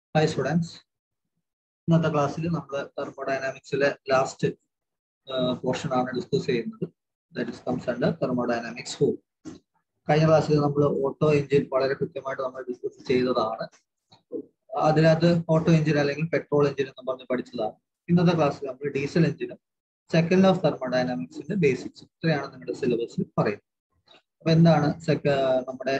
Hi students ഇന്നത്തെ ക്ലാസ്സിൽ നമ്മൾ തെർമോഡൈനാമിക്സിലെ ലാസ്റ്റ് പോർഷൻ ആണ് ഡിസ്കസ് ചെയ്യുന്നത് that is comes under thermodynamics for കഴിഞ്ഞ ക്ലാസ്സിൽ നമ്മൾ ഓട്ടോ എഞ്ചിൻ വളരെ കൃത്യമായിട്ട് നമ്മൾ ഡിസ്കസ് ചെയ്തതാണ് അതിനകത്ത് ഓട്ടോ എഞ്ചിൻ അല്ലെങ്കിൽ പെട്രോൾ എഞ്ചിൻ എന്ന് പറഞ്ഞ് പഠിച്ചതാണ് ഇന്നത്തെ ക്ലാസ്സിൽ നമ്മൾ ഡീസൽ എഞ്ചിനും സെക്കൻഡ് ഓഫ് തെർമോഡൈനാമിക്സിന്റെ ബേസിക്സ് ഇത്രയാണ് നിങ്ങളുടെ സിലബസിൽ പറയുന്നത് അപ്പൊ എന്താണ് സെക്ക നമ്മുടെ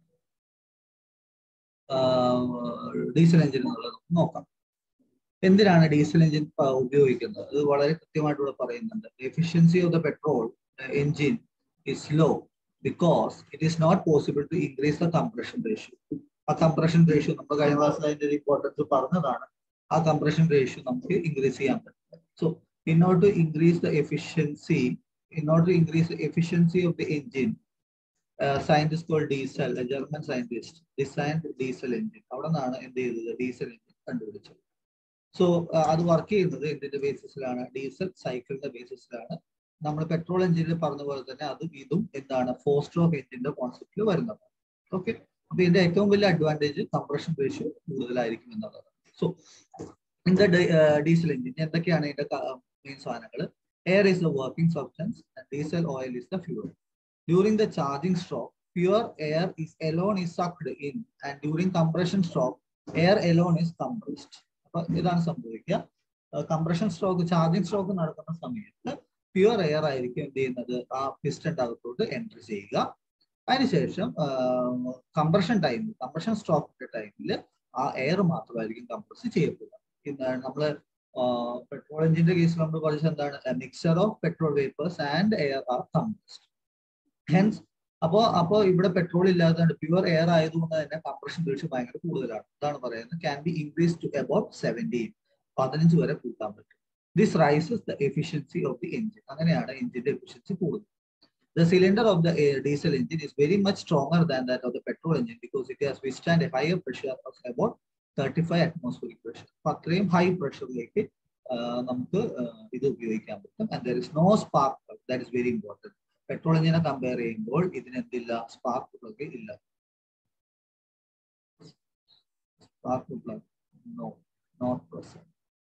ഡീസൽ എഞ്ചിൻ എന്നുള്ളത് നമുക്ക് നോക്കാം എന്തിനാണ് ഡീസൽ എഞ്ചിൻ ഉപയോഗിക്കുന്നത് അത് വളരെ കൃത്യമായിട്ട് ഇവിടെ പറയുന്നുണ്ട് efficiency of the petrol engine is low because it is not possible to increase the compression ratio ആ കംപ്രഷൻ റേഷ്യോ നമ്മൾ കഴിഞ്ഞ ക്ലാസ്സിൽ അതിന്റെ ഇമ്പോർട്ടൻസ് പറഞ്ഞതാണ് ആ കംപ്രഷൻ റേഷ്യോ നമുക്ക് ഇൻക്രീസ് ചെയ്യാൻ പറ്റില്ല so in order to increase the efficiency in order to increase the efficiency of the engine scientist call Diesel German scientist designed diesel engine അവിടെ നിന്നാണ് എന്ത് ചെയ്തത് ഡീസൽ എഞ്ചിൻ കണ്ടുപിടിച്ചത് സോ അത് വർക്ക് ചെയ്യുന്നത് എന്തിന്റെ ബേസിസിലാണ് ഡീസൽ സൈക്കിളിന്റെ ബേസിസിലാണ് നമ്മൾ പെട്രോൾ എഞ്ചിനിൽ പറഞ്ഞ പോലെ തന്നെ അത് ഇതും എന്താണ് ഫോർ സ്ട്രോക്ക് എഞ്ചിന്റെ കോൺസെപ്റ്റിൽ വരുന്നതാണ് ഓക്കെ അപ്പൊ ഇതിന്റെ ഏറ്റവും വലിയ അഡ്വാൻറ്റേജ് കംപ്രഷൻ റേഷ്യോ കൂടുതലായിരിക്കും എന്നുള്ളതാണ് so in the diesel engine എന്തൊക്കെയാണ് ഇതിന്റെ മെയിൻ സാധനങ്ങൾ air is the working substance diesel oil is the fuel during the charging stroke, pure air is alone is sucked in and during compression stroke, air alone is compressed. അപ്പൊ ഇതാണ് സംഭവിക്കുക compression stroke charging stroke നടക്കുന്ന സമയത്ത് pure air ആയിരിക്കും എന്ത് ചെയ്യുന്നത് ആ പിസ്റ്റന്റെ അകത്തോട്ട് എൻട്രി ചെയ്യുക അതിനുശേഷം കംപ്രഷൻ ടൈമിൽ കംപ്രഷൻ സ്ട്രോക്കിന്റെ ടൈമിൽ ആ എയർ മാത്രമായിരിക്കും കംപ്രസ് ചെയ്യപ്പെടുക എന്താണ് നമ്മള് പെട്രോൾ എഞ്ചിന്റെ കേസിൽ നമ്മൾ പഠിച്ചത് എന്താണ് mixer of petrol vapours and air are compressed hence അപ്പോ അപ്പോ ഇവിടെ പെട്രോൾ ഇല്ലാത്തതുകൊണ്ട് പ്യുവർ എയർ ആയതുകൊണ്ട് തന്നെ കംപ്രഷൻ റേഷ്യോ ഭയങ്കര കൂടുതലാണ് ഇതാണ് പറയുന്നത് can be increase to about seventeen പതിനഞ്ച് വരെ കൂട്ടാൻ പറ്റും this rises the efficiency of the engine അങ്ങനെയാണ് എഞ്ചിന്റെ എഫിഷ്യൻസി കൂടുന്നത് The cylinder of the air diesel engine is very much stronger than that of the petrol engine because it has withstand a higher pressure of about 35 atmospheric pressure. അപ്പൊ അത്രയും high പ്രഷറിലേക്ക് നമുക്ക് ഇത് ഉപയോഗിക്കാൻ പറ്റും and there is no spark that is very important petrol എഞ്ചിനെ compare ചെയ്യുമ്പോൾ ഇതിന് എന്തില്ല സ്പാർക്ക് പ്ലഗ് ഇല്ല spark plug no not present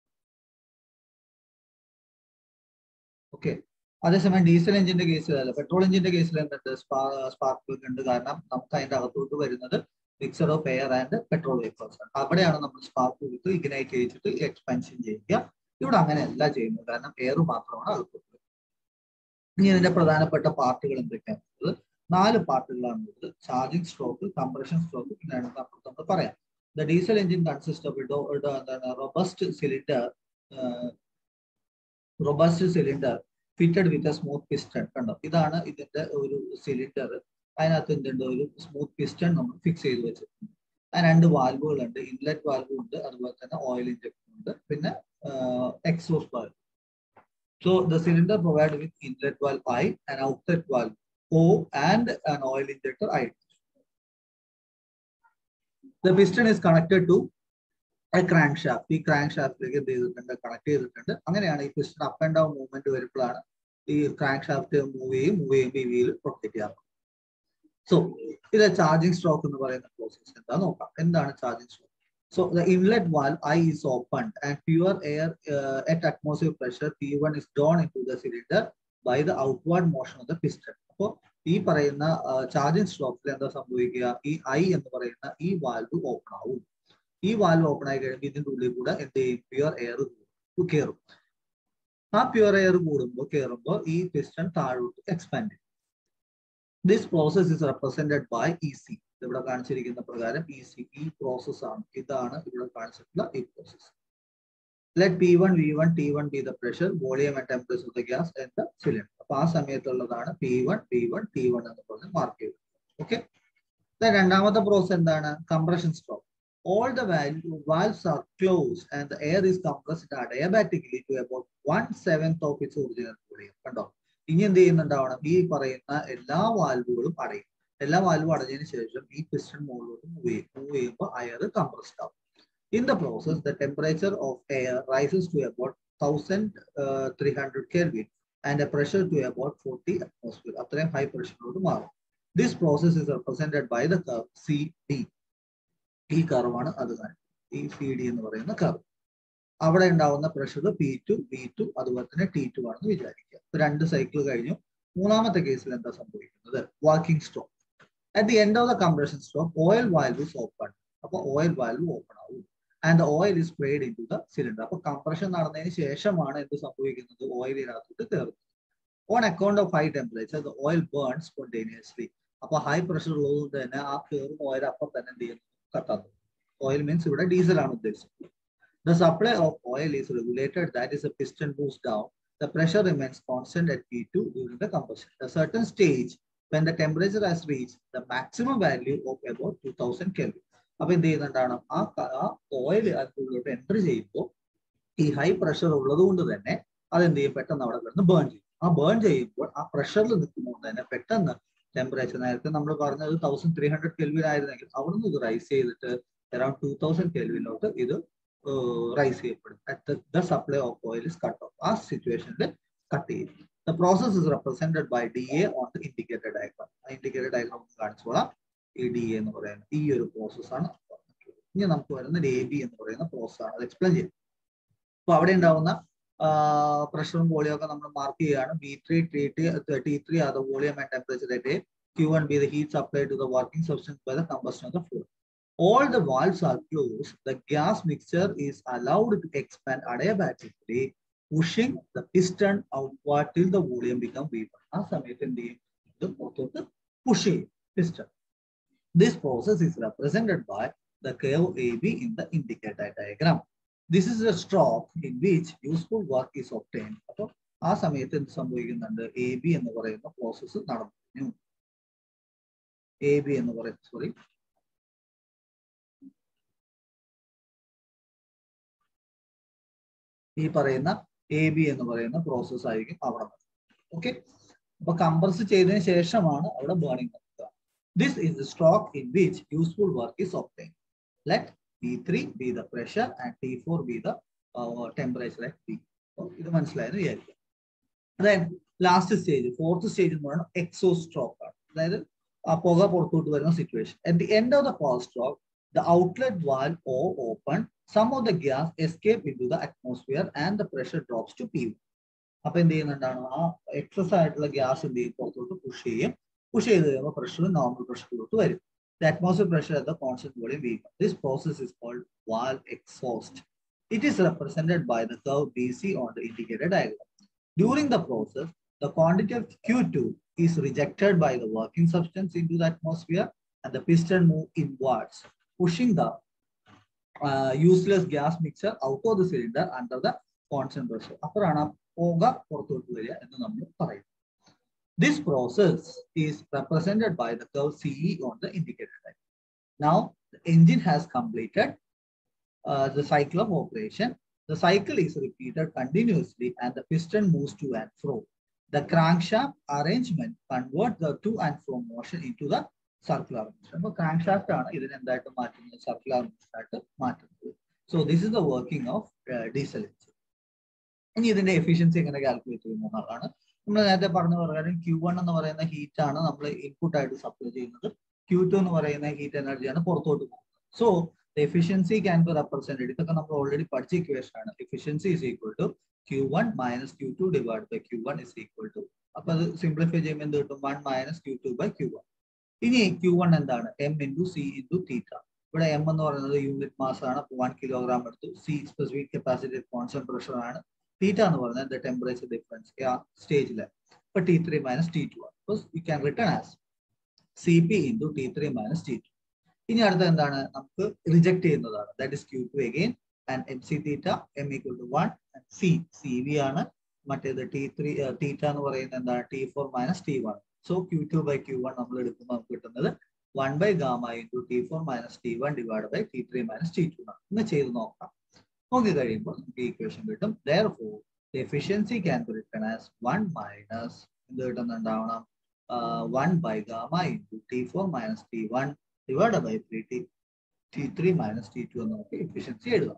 okay അതേസമയം ഡീസൽ എഞ്ചിന്റെ കേസിലല്ല പെട്രോൾ എഞ്ചിന്റെ കേസിൽ എന്തുണ്ട് സ്പാർക്ക് പ്ലഗ് ഉണ്ട് കാരണം നമുക്ക് അതിന്റെ അകത്തോട്ട് വരുന്നത് mixer of air and petrol vapours ആണ് അവിടെയാണ് നമ്മൾ സ്പാർക്ക് കൊടുത്ത് ഇഗ്നൈറ്റ് ചെയ്തിട്ട് എക്സ്പാൻഷൻ ചെയ്യുക ഇവിടെ അങ്ങനെയല്ല ചെയ്യുന്നത് കാരണം എയർ മാത്രമാണ് അകത്തോട്ട് ഇനി ഇതിന്റെ പ്രധാനപ്പെട്ട പാർട്ടുകൾ എന്തൊക്കെയാണുള്ളത് നാല് പാർട്ടുകളാണ് ഉള്ളത് ചാർജിങ് സ്ട്രോക്ക് കംപ്രഷൻ സ്ട്രോക്ക് പിന്നെ അപ്പുറത്ത് നമ്മൾ പറയാം the diesel engine consist of എന്താണ് robust cylinder robust cylinder fitted with a smooth piston കണ്ടോ ഇതാണ് ഇതിന്റെ ഒരു സിലിണ്ടർ അതിനകത്ത് എന്തുണ്ട് ഒരു സ്മൂത്ത് പിസ്റ്റൺ നമ്മൾ ഫിക്സ് ചെയ്ത് വെച്ചിട്ടുണ്ട് ആ രണ്ട് വാൽവുകളുണ്ട് ഇൻലെറ്റ് വാൽവ് ഉണ്ട് അതുപോലെ തന്നെ ഓയിൽ ഇഞ്ചക്ടർ ഉണ്ട് പിന്നെ exhaust valve So the cylinder provided with inlet valve I and outlet valve O and an oil injector I. The piston is connected to a crankshaft. ഈ ക്രാങ്ക്ഷാഫ്റ്റിലേക്ക് എന്ത് ചെയ്തിട്ടുണ്ട് കണക്ട് ചെയ്തിട്ടുണ്ട് അങ്ങനെയാണ് ഈ piston up and down movement വരുമ്പോഴാണ് ഈ crankshaft move ചെയ്യും move ചെയ്യുമ്പോൾ ഈ വീൽ റൊട്ടേറ്റ് ചെയ്യാറ് സോ ഇത് ചാർജിങ് സ്ട്രോക്ക് എന്ന് പറയുന്ന പ്രോസസ് എന്താ നോക്കാം എന്താണ് charging stroke So the inlet valve I is opened and pure air uh, at atmospheric pressure P1 is drawn into the cylinder by the outward motion of the piston. അപ്പോൾ ഈ പറയുന്ന charging സ്ട്രോക്കിൽ എന്താ സംഭവിക്കുക ഈ I എന്ന് പറയുന്ന ഈ valve open ആവും ഈ വാൽവ് ഓപ്പൺ ആയി കഴിയുമ്പോൾ ഇതിന്റെ ഉള്ളിൽ കൂടെ എന്ത് ചെയ്യും പ്യുവർ എയർ കയറും ആ പ്യുവർ എയർ കൂടുമ്പോൾ കയറുമ്പോൾ ഈ പിസ്റ്റൺ താഴോട്ട് എക്സ്പാൻഡ് ചെയ്യും this process is represented by E C ഇവിടെ കാണിച്ചിരിക്കുന്ന പ്രകാരം ഇ സി ഈ പ്രോസസ് ആണ് ഇതാണ് ഇവിടെ കാണിച്ചിട്ടുള്ള ഈ process let P one V one T one be the pressure volume and temperature of the gas and the cylinder അപ്പൊ ആ സമയത്തുള്ളതാണ് P one P one T one എന്ന് പറഞ്ഞ് മാർക്ക് ചെയ്തത് ഓക്കെ രണ്ടാമത്തെ പ്രോസസ് എന്താണ് compression stroke all the value valves are close and the air is compressed adiabatically to about one seventh of its original volume കണ്ടോ ഇനി എന്ത് ചെയ്യുന്നുണ്ടാവണം ഈ പറയുന്ന എല്ലാ വാൽവുകളും അടയും എല്ലാ വാൽവും അടഞ്ഞതിന് ശേഷം ഈ പിസ്റ്റൺ മുകളിലോട്ട് മൂവ് ചെയ്യും മൂവ് ചെയ്യുമ്പോൾ അയർ കംപ്രസ്ഡ് ആവും in the process the temperature of air rises to about thousand three hundred kelvin and a pressure to about forty atmosphere അത്രയും ഹൈ പ്രഷറിലോട്ട് മാറും this process is represented by the curve C D ഈ കർവാണ് അത് ഈ C D എന്ന് പറയുന്ന curve അവിടെ ഉണ്ടാവുന്ന pressure P two V two അതുപോലെ തന്നെ ടി ടു ആണെന്ന് വിചാരിക്കുക ഇപ്പൊ രണ്ട് സൈക്കിൾ കഴിഞ്ഞു മൂന്നാമത്തെ കേസിൽ എന്താ സംഭവിക്കുന്നത് working stop at the end of the compression stop oil valve open അപ്പൊ ഓയിൽ വാൽവ് ഓപ്പൺ ആവും and the oil is spread into the cylinder അപ്പൊ കംപ്രഷൻ നടന്നതിന് ശേഷമാണ് എന്ത് സംഭവിക്കുന്നത് ഓയിൽ ഇതിനകത്തോട്ട് കയറുന്നത് on account of high temperature the oil burn spontaneously അപ്പൊ ഹൈ പ്രഷർ ഉള്ളതുകൊണ്ട് തന്നെ ആ കയറുന്ന ഓയിൽ അപ്പം തന്നെ എന്ത് ചെയ്യുന്നു കത്താൻ ഓയിൽ മീൻസ് ഇവിടെ ഡീസൽ ആണ് ഉദ്ദേശിച്ചത് the supply of oil is regulated that is a piston moves down the pressure remains constant at P2 during the combustion. At a certain stage, when the temperature has reached the maximum value of about 2000 Kelvin. അപ്പൊ എന്ത് ചെയ്യുന്നുണ്ടാണ് ആ ആ oil അതിനുള്ളിലോട്ട് enter ചെയ്യുമ്പോൾ ഈ high pressure ഉള്ളത് കൊണ്ട് തന്നെ അതെന്ത് ചെയ്യും പെട്ടെന്ന് അവിടെ കിടന്ന് ബേൺ ചെയ്യും ആ ബേൺ ചെയ്യുമ്പോൾ ആ പ്രഷറിൽ നിൽക്കുന്നതുകൊണ്ട് തന്നെ പെട്ടെന്ന് ടെമ്പറേച്ചർ നേരത്തെ നമ്മൾ പറഞ്ഞത് തൗസൻഡ് ത്രീ ഹൺഡ്രഡ് കെൽവിൻ ആയിരുന്നെങ്കിൽ അവിടെ നിന്ന് ഇത് റൈസ് ചെയ്തിട്ട് അറൌണ്ട് ടൂ തൗസൻഡ് കെൽവിനോട്ട് ഇത് റൈസ് ചെയ്യപ്പെടും the supply of oil is cut off ആ സിറ്റുവേഷനിൽ കട്ട് ചെയ്യും the process is represented by D A on the indicated diagram ആ ഇൻഡിക്കേറ്റഡ് ഡയഗ്രാം കാണിച്ചോളാം ഈ ഡി എ എന്ന് പറയുന്നത് ഈ ഒരു പ്രോസസ് ആണ് ഇനി നമുക്ക് വരുന്നത് എ ബി എന്ന് പറയുന്ന പ്രോസസ് ആണ് അത് എക്സ്പ്ലെയിൻ ചെയ്യും അപ്പൊ അവിടെ ഉണ്ടാവുന്ന പ്രഷറും വോളിയം ഒക്കെ നമ്മൾ മാർക്ക് ചെയ്യുകയാണ് B three T T T three അത് volume and temperature at Q one be the heat supply to the working substance by the combustion of the fluid all the valves are closed, the gas mixture is allowed to expand adiabatically, pushing the piston outward till the volume become vapor. ആ സമയത്ത് എന്ത് ചെയ്യും ഇത് പുറത്തോട്ട് push ചെയ്യും piston. This process is represented by the curve AB in the indicator diagram. This is a stroke in which useful work is obtained. അപ്പോൾ ആ സമയത്ത് എന്ത് സംഭവിക്കുന്നുണ്ട് എ ബി എന്ന് പറയുന്ന പ്രോസസ്സ് നടന്നു എ ബി എന്ന് പറയുന്നത് സോറി ഈ പറയുന്ന എ ബി എന്ന് പറയുന്ന പ്രോസസ് ആയിരിക്കും അവിടെ ഓക്കെ അപ്പൊ കംപ്രസ് ചെയ്തതിന് ശേഷമാണ് അവിടെ ബേണിംഗ് നടക്കുക this is the stroke in which useful work is obtained let T three be the pressure and T four be the temperature at T ഇത് മനസ്സിലായെന്ന് വിചാരിക്കാം അതായത് ലാസ്റ്റ് സ്റ്റേജ് ഫോർത്ത് സ്റ്റേജ് എന്ന് പറയുന്നത് എക്സോ സ്ട്രോക്ക് ആണ് അതായത് ആ പുക പുറത്തോട്ട് വരുന്ന situation at the end of the power stroke the outlet valve ഓ open some of the gas escape into the atmosphere and the pressure drops to P1. അപ്പൊ എന്ത് ചെയ്യുന്നുണ്ടാണ് ആ എക്സസ് ആയിട്ടുള്ള ഗ്യാസ് എന്ത് ചെയ്യും പുറത്തോട്ട് പുഷ് ചെയ്യും പുഷ് ചെയ്ത് കഴിയുമ്പോൾ പ്രഷർ നോർമൽ പ്രഷറിലോട്ട് വരും the atmosphere pressure at the constant volume V1. This process is called valve exhaust. It is represented by the curve BC on the indicated diagram. During the process, the quantity of Q2 is rejected by the working substance into the atmosphere and the piston move inwards, pushing the uh, useless gas mixture out of the cylinder under the constant pressure. അപ്പോഴാണ് ആ പുക പുറത്തോട്ട് വരിക എന്ന് നമ്മൾ പറയും This process is represented by the curve CE on the indicator line. Now, the engine has completed uh, the cycle of operation. The cycle is repeated continuously and the piston moves to and fro. The crankshaft arrangement converts the to and fro motion into the circular motion അപ്പൊ crankshaft ആണ് ഇതിനെ എന്തായിട്ട് മാറ്റുന്നത് circular motion ആയിട്ട് മാറ്റുന്നത് so this is the working of diesel engine ഇനി ഇതിന്റെ efficiency എങ്ങനെ കാൽക്കുലേറ്റ് ചെയ്യുന്ന എന്നുള്ളതാണ് നമ്മൾ നേരത്തെ പറഞ്ഞ പ്രകാരം ക്യൂ വൺ എന്ന് പറയുന്ന ഹീറ്റ് ആണ് നമ്മൾ ഇൻപുട്ട് ആയിട്ട് സപ്ലൈ ചെയ്യുന്നത് ക്യൂ ടു എന്ന് പറയുന്ന ഹീറ്റ് എനർജിയാണ് പുറത്തോട്ട് പോകുന്നത് so efficiency can be represented ഇതൊക്കെ നമ്മൾ ഓൾറെഡി പഠിച്ച ഇക്വേഷൻ ആണ് efficiency is equal to Q one minus Q two divide by Q one is equal to അപ്പൊ അത് സിംപ്ലിഫൈ ചെയ്യുമ്പോൾ എന്ത് കിട്ടും one minus Q two by Q one ഇനി ക്യൂ വൺ എന്താണ് M into C into theta ഇവിടെ M എന്ന് പറയുന്നത് യൂണിറ്റ് മാസ് ആണ് വൺ കിലോഗ്രാം എടുത്തു C specific capacity constant pressure ആണ് തീറ്റ എന്ന് പറയുന്നത് ടെമ്പറേച്ചർ ഡിഫറൻസ് ആ സ്റ്റേജില് ഇപ്പൊ T three minus T two ആണ് അപ്പൊ you can return as C P into T three minus T two ഇനി അടുത്ത എന്താണ് നമുക്ക് റിജക്ട് ചെയ്യുന്നതാണ് that is Q two again and M C theta M equal to one C C V ആണ് മറ്റേത് T three theta എന്ന് പറയുന്നത് എന്താണ് T four minus T one so Q two by Q one നമ്മൾ എടുക്കുമ്പോൾ നമുക്ക് കിട്ടുന്നത് one by gamma into T four minus T one divide by T three minus T two ആണ് ഇന്ന് ചെയ്ത് നോക്കാം നോക്കി കഴിയുമ്പോൾ നമുക്ക് ഈക്വേഷൻ കിട്ടും therefore efficiency can be written as one minus എന്ത് കിട്ടുന്നുണ്ടാവണം one by gamma into T four minus T one divide by three T T three minus T two എന്ന് നമുക്ക് എഫിഷ്യൻസി എഴുതാം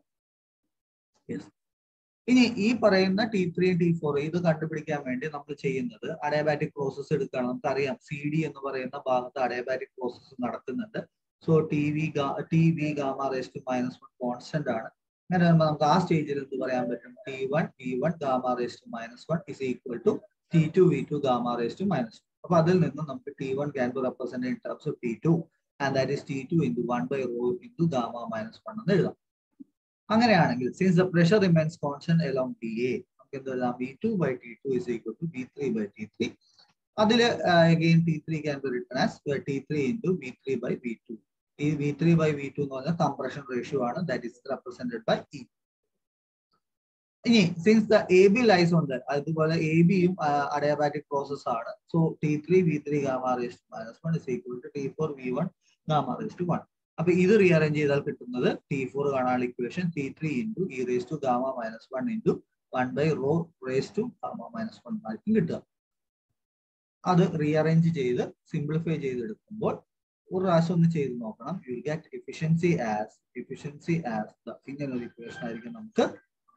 യെസ് ഇനി ഈ പറയുന്ന ടി ത്രീ ടി ഫോർ ഇത് കണ്ടുപിടിക്കാൻ വേണ്ടി നമ്മൾ ചെയ്യുന്നത് അഡയബാറ്റിക് പ്രോസസ്സ് എടുക്കുകയാണ് നമുക്കറിയാം സി ഡി എന്ന് പറയുന്ന ഭാഗത്ത് അഡയബാറ്റിക് പ്രോസസ്സ് നടക്കുന്നുണ്ട് so T V T V gamma raise to minus one constant ആണ് അങ്ങനെ വരുമ്പോൾ നമുക്ക് ആ സ്റ്റേജിൽ എന്ത് പറയാൻ പറ്റും T one T one gamma raise to minus one is equal to T two V two gamma raise to minus one അപ്പൊ അതിൽ നിന്ന് നമുക്ക് T one can be represent in terms of T two and that is T two into one by raw into gamma minus one എന്ന് എഴുതാം അങ്ങനെയാണെങ്കിൽ since the pressure remains constant along T A നമുക്ക് എന്ത് എഴുതാം V two by T two is equal to V three by T three അതിൽ again T three can be written as T three into V three by V two ഈ V three by V two എന്ന് പറഞ്ഞാൽ compression ratio ആണ് that is represented by E ഇനി since the A B lies ഉണ്ട് അതുപോലെ A ബിയും adiabatic process ആണ് so T three V three gamma raise to minus one is equal to T four V one gamma raise to one അപ്പൊ ഇത് rearrange ചെയ്താൽ കിട്ടുന്നത് T four കാണാനുള്ള equation T three into E raise to gamma minus one into one by rho raise to gamma minus one ആയിരിക്കും കിട്ടുക അത് rearrange ചെയ്ത് simplify ചെയ്തെടുക്കുമ്പോൾ ഒരു പ്രാവശ്യം ഒന്ന് ചെയ്ത് നോക്കണം you get efficiency as efficiency as ഇങ്ങനെ ഒരു ഇക്വേഷൻ ആയിരിക്കും നമുക്ക്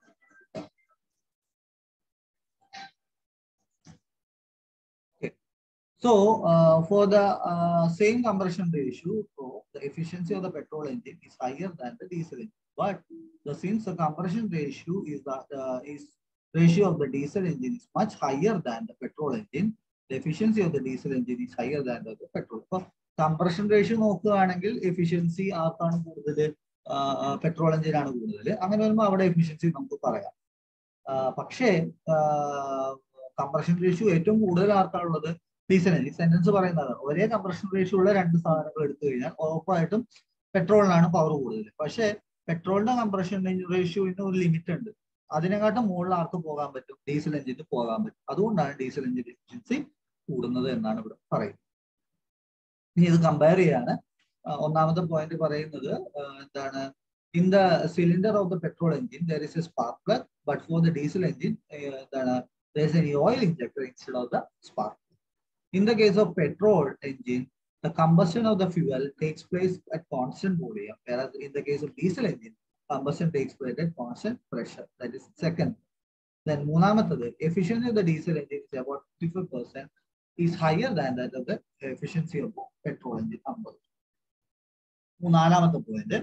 So uh, for the uh, same compression ratio, so the efficiency of the petrol engine is higher than the diesel engine. But the since the compression ratio is the uh, is ratio of the diesel engine is much higher than the petrol engine, the efficiency of the diesel engine is higher than the, the petrol. So compression ratio നോക്കുകയാണെങ്കിൽ efficiency ആർക്കാണ് കൂടുതൽ petrol എഞ്ചിനാണ് കൂടുതൽ അങ്ങനെ വരുമ്പോൾ അവിടെ efficiency നമുക്ക് പറയാം പക്ഷേ കംപ്രഷൻ റേഷ്യോ ഏറ്റവും കൂടുതൽ ആർക്കാണുള്ളത് ഡീസൽ എഞ്ചിൻ സെന്റൻസ് പറയുന്നത് ഒരേ കംപ്രഷൻ റേഷ്യോ ഉള്ള രണ്ട് സാധനങ്ങൾ എടുത്തു കഴിഞ്ഞാൽ ഉറപ്പായിട്ടും പെട്രോളിനാണ് പവർ കൂടുതൽ പക്ഷേ പെട്രോളിന്റെ കംപ്രഷൻ റേഷ്യോന് ഒരു ലിമിറ്റ് ഉണ്ട് അതിനെക്കാട്ടും മുകളിൽ ആർക്ക് പോകാൻ പറ്റും ഡീസൽ എഞ്ചിന് പോകാൻ പറ്റും അതുകൊണ്ടാണ് ഡീസൽ എഞ്ചിൻ എഫിഷ്യൻസി കൂടുന്നത് എന്നാണ് ഇവിടെ പറയുന്നത് ഇനി ഇത് കമ്പയർ ചെയ്യാണ് ഒന്നാമത്തെ പോയിന്റ് പറയുന്നത് എന്താണ് in the cylinder of the petrol engine there is a spark plug but for the diesel engine എന്താണ് there is an oil injector instead of the spark In the case of petrol engine, the combustion of the fuel takes place at constant volume, whereas in the case of diesel engine, combustion takes place at constant pressure. That is second. Then മൂന്നാമത്തത് efficiency of the diesel engine is about 55% is higher than that of the efficiency of the petrol engine. അമ്പത് മൂന്നാമത്തെ point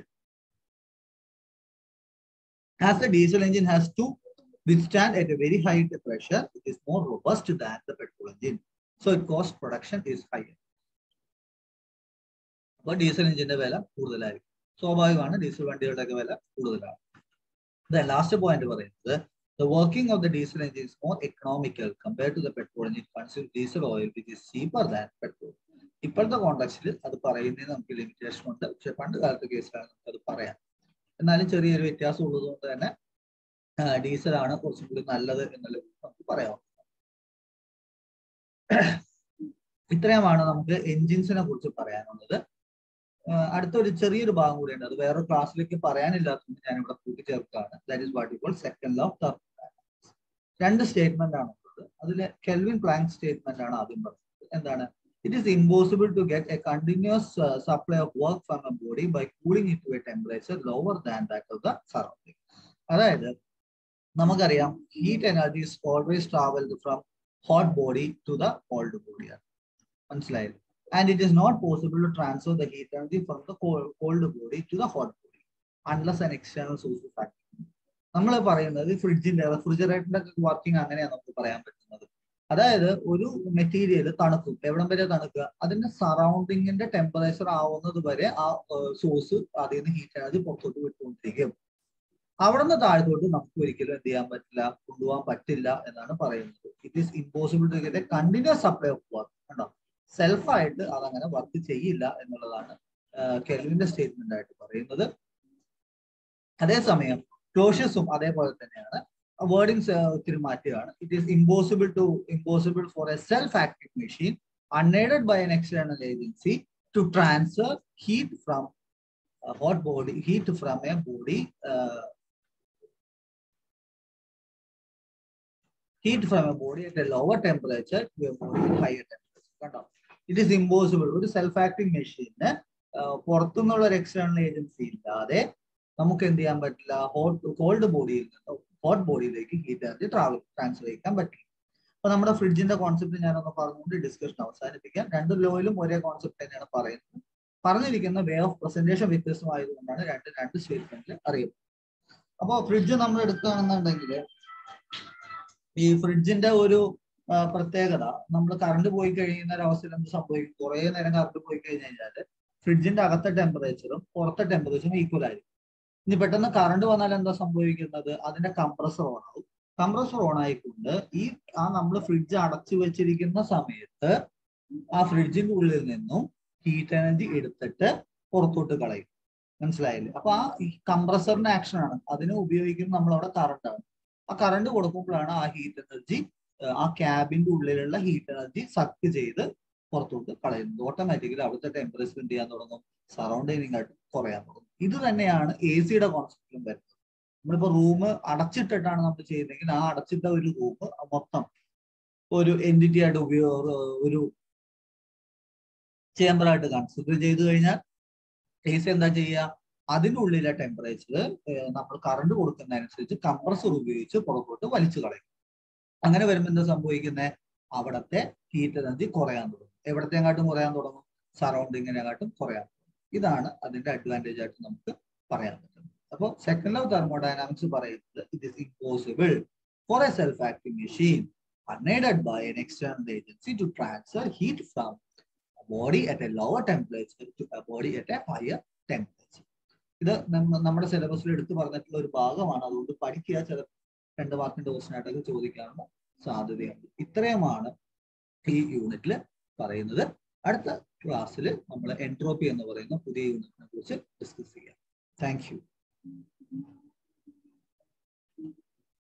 As the diesel engine has to withstand at a very high pressure, it is more robust than the petrol engine. So it cost production is higher. അപ്പോൾ diesel എഞ്ചിന്റെ വില കൂടുതലായിരിക്കും സ്വാഭാവികമാണ് diesel വണ്ടികളുടെയൊക്കെ വില കൂടുതലാണ് ദ ലാസ്റ്റ് പോയിന്റ് പറയുന്നത് the working of the diesel engine is more economical compare to the petrol engine consume diesel oil which is cheaper than petrol ഇപ്പോഴത്തെ കോണ്ടാക്സിൽ അത് പറയുന്നതിന് നമുക്ക് ലിമിറ്റേഷൻ ഉണ്ട് പക്ഷെ പണ്ട് കാലത്തെ കേസിലാണ് നമുക്ക് അത് പറയാം എന്നാലും ചെറിയൊരു വ്യത്യാസം ഉള്ളത് കൊണ്ട് തന്നെ ഡീസലാണ് കുറച്ചും കൂടി നല്ലത് എന്നുള്ളത് നമുക്ക് പറയാം ഇത്രയുമാണ് നമുക്ക് എൻജിൻസിനെ കുറിച്ച് പറയാനുള്ളത് അടുത്തൊരു ചെറിയൊരു ഭാഗം കൂടിയുണ്ട് അത് വേറെ ക്ലാസ്സിലേക്ക് പറയാനില്ലാത്തതുകൊണ്ട് ഞാൻ ഇവിടെ കൂട്ടിച്ചേർക്കുകയാണ് ദാറ്റ് ഇസ് വാട്ട് ഇപ്പോൾ സെക്കൻഡ് ലോ തെർമോഡൈനാമിക്സ് രണ്ട് സ്റ്റേറ്റ്മെന്റ് ആണ് ഉള്ളത് അതിൽ കെൽവിൻ പ്ലാങ്ക് സ്റ്റേറ്റ്മെന്റ് ആണ് ആദ്യം പറഞ്ഞത് എന്താണ് it is impossible to get a continuous supply of work from a body by cooling it to a temperature lower than that of the surrounding അതായത് നമുക്കറിയാം heat energies always travelled from hot body to the cold body. മനസ്സിലായില്ലേ and it is not possible to transfer the heat energy from the cold, cold body to the hot body unless an external source is active. നമ്മൾ പറയുന്നത് ഫ്രിഡ്ജിന്റെ റെഫ്രിജറേറ്ററിന്റെ working അങ്ങനെയാണ് നമുക്ക് പറയാൻ പറ്റുന്നത് അതായത് ഒരു material തണുക്കും എവിടം വരെ തണുക്കുക അതിന്റെ സറൗണ്ടിങ്ങിന്റെ ടെമ്പറേച്ചർ ആവുന്നത് വരെ ആ സോഴ്സ് അതിൽ നിന്ന് ഹീറ്റ് എനർജി പുറത്തോട്ട് വിട്ടുകൊണ്ടിരിക്കും അവിടെ നിന്ന് താഴത്തോട്ട് നമുക്ക് ഒരിക്കലും എന്ത് ചെയ്യാൻ പറ്റില്ല കൊണ്ടുപോകാൻ പറ്റില്ല എന്നാണ് പറയുന്നത് it is impossible to get a continuous supply of work കണ്ടോ സെൽഫായിട്ട് അതങ്ങനെ വർക്ക് ചെയ്യില്ല എന്നുള്ളതാണ് കെൽവിന്റെ സ്റ്റേറ്റ്മെന്റ് ആയിട്ട് പറയുന്നത് അതേസമയം ക്ലോഷ്യസും അതേപോലെ തന്നെയാണ് വേർഡിങ്സ് ഒത്തിരി മാറ്റുകയാണ് it is impossible to impossible for a self active machine unaided by an external agency to transfer heat from hot body heat from a body uh, heat from a body at a lower temperature to a body at higher temperature കണ്ടോ it is impossible ഒരു self acting മെഷീന് പുറത്തുനിന്നുള്ള ഒരു external agency ഇല്ലാതെ നമുക്ക് എന്ത് ചെയ്യാൻ പറ്റില്ല ഹോട്ട് കോൾഡ് ബോഡിയിൽ നിന്ന് ഹോട്ട് ബോഡിയിലേക്ക് ഹീറ്റ് എനർജി ട്രാവൽ ട്രാൻസ്ഫർ ചെയ്യാൻ പറ്റില്ല അപ്പൊ നമ്മുടെ ഫ്രിഡ്ജിന്റെ കോൺസെപ്റ്റ് ഞാനൊന്ന് പറഞ്ഞുകൊണ്ട് ഡിസ്കഷൻ അവസാനിപ്പിക്കാം രണ്ട് ലോയിലും ഒരേ കോൺസെപ്റ്റ് തന്നെയാണ് പറയുന്നത് പറഞ്ഞിരിക്കുന്ന വേ ഓഫ് പ്രസന്റേഷൻ വ്യത്യസ്തമായതുകൊണ്ടാണ് രണ്ട് രണ്ട് സ്റ്റേറ്റ്മെന്റിൽ അറിയുന്നത് അപ്പോൾ ഫ്രിഡ്ജ് നമ്മൾ എടുക്കുകയാണെന്നുണ്ടെങ്കിൽ ഈ ഫ്രിഡ്ജിന്റെ ഒരു ആ, പ്രത്യേകത നമ്മൾ കറണ്ട് പോയി കഴിയുന്ന ഒരവസ്ഥയിൽ എന്ത് സംഭവിക്കും കുറെ നേരം കറണ്ട് പോയി കഴിഞ്ഞ് കഴിഞ്ഞാൽ ഫ്രിഡ്ജിന്റെ അകത്തെ ടെമ്പറേച്ചറും പുറത്തെ ടെമ്പറേച്ചറും ഈക്വൽ ആയിരിക്കും ഇനി പെട്ടെന്ന് കറണ്ട് വന്നാൽ എന്താ സംഭവിക്കുന്നത് അതിന്റെ കംപ്രസർ ഓൺ ആവും കംപ്രസർ ഓൺ ആയിക്കൊണ്ട് ഈ ആ നമ്മൾ ഫ്രിഡ്ജ് അടച്ചു വെച്ചിരിക്കുന്ന സമയത്ത് ആ ഫ്രിഡ്ജിന്റെ ഉള്ളിൽ നിന്നും ഹീറ്റ് എനർജി എടുത്തിട്ട് പുറത്തോട്ട് കളയും മനസ്സിലായില്ലേ അപ്പൊ ആ ഈ കംപ്രസറിന്റെ ആക്ഷൻ ആണ് അതിന് ഉപയോഗിക്കുന്ന നമ്മളവിടെ കറണ്ട് ആണ് ആ കറണ്ട് കൊടുക്കുമ്പോഴാണ് ആ ഹീറ്റ് എനർജി ആ ക്യാബിന്റെ ഉള്ളിലുള്ള ഹീറ്റ് എനർജി സക്ക് ചെയ്ത് പുറത്തോട്ട് കളയുന്നത് ഓട്ടോമാറ്റിക്കലി അവിടുത്തെ ടെമ്പറേച്ചർ എന്ത് ചെയ്യാൻ തുടങ്ങും സറൗണ്ടിങ് ആയിട്ട് കുറയാൻ തുടങ്ങും ഇത് തന്നെയാണ് എ സിയുടെ കോൺസെപ്റ്റിലും വരുന്നത് നമ്മളിപ്പോ റൂം അടച്ചിട്ടിട്ടാണ് നമ്മൾ ചെയ്യുന്നതെങ്കിൽ ആ അടച്ചിട്ട ഒരു റൂം മൊത്തം ഒരു എൻറ്റിറ്റി ആയിട്ട് ഉപയോഗ ഒരു ചേംബർ ആയിട്ട് കൺസിഡർ ചെയ്ത് കഴിഞ്ഞാൽ എ സി എന്താ ചെയ്യുക അതിനുള്ളിലെ ടെമ്പറേച്ചർ നമ്മൾ കറണ്ട് കൊടുക്കുന്നതനുസരിച്ച് കംപ്രസർ ഉപയോഗിച്ച് പുറത്തോട്ട് വലിച്ചു കളയും അങ്ങനെ വരുമ്പോൾ എന്താ സംഭവിക്കുന്നത് അവിടത്തെ ഹീറ്റ് എനർജി കുറയാൻ തുടങ്ങും എവിടത്തെങ്ങാട്ടും കുറയാൻ തുടങ്ങും സറൗണ്ടിങ്ങിനെക്കാട്ടും കുറയാൻ തുടങ്ങും ഇതാണ് അതിന്റെ അഡ്വാൻറ്റേജ് ആയിട്ട് നമുക്ക് പറയാൻ പറ്റുന്നത് അപ്പോൾ സെക്കൻഡ് ലോ തെർമോഡൈനാമിക്സ് പറയുന്നത് it is impossible for a self acting machine unaided by an external agency to transfer heat from a body at a lower temperature to a body at a higher temperature. ഇത് നമ്മ- നമ്മുടെ സിലബസിൽ എടുത്തു പറഞ്ഞിട്ടുള്ള ഒരു ഭാഗമാണ് അതുകൊണ്ട് പഠിക്കുക ചില രണ്ട് മാർക്കിന്റെ ക്വസ്റ്റൻ ആയിട്ടൊക്കെ ചോദിക്കാനുള്ള സാധ്യതയുണ്ട് ഇത്രയുമാണ് ഈ യൂണിറ്റിൽ പറയുന്നത് അടുത്ത ക്ലാസ്സിൽ നമ്മൾ എൻട്രോപ്പി എന്ന് പറയുന്ന പുതിയ യൂണിറ്റിനെ കുറിച്ച് ഡിസ്കസ് ചെയ്യാം താങ്ക് യു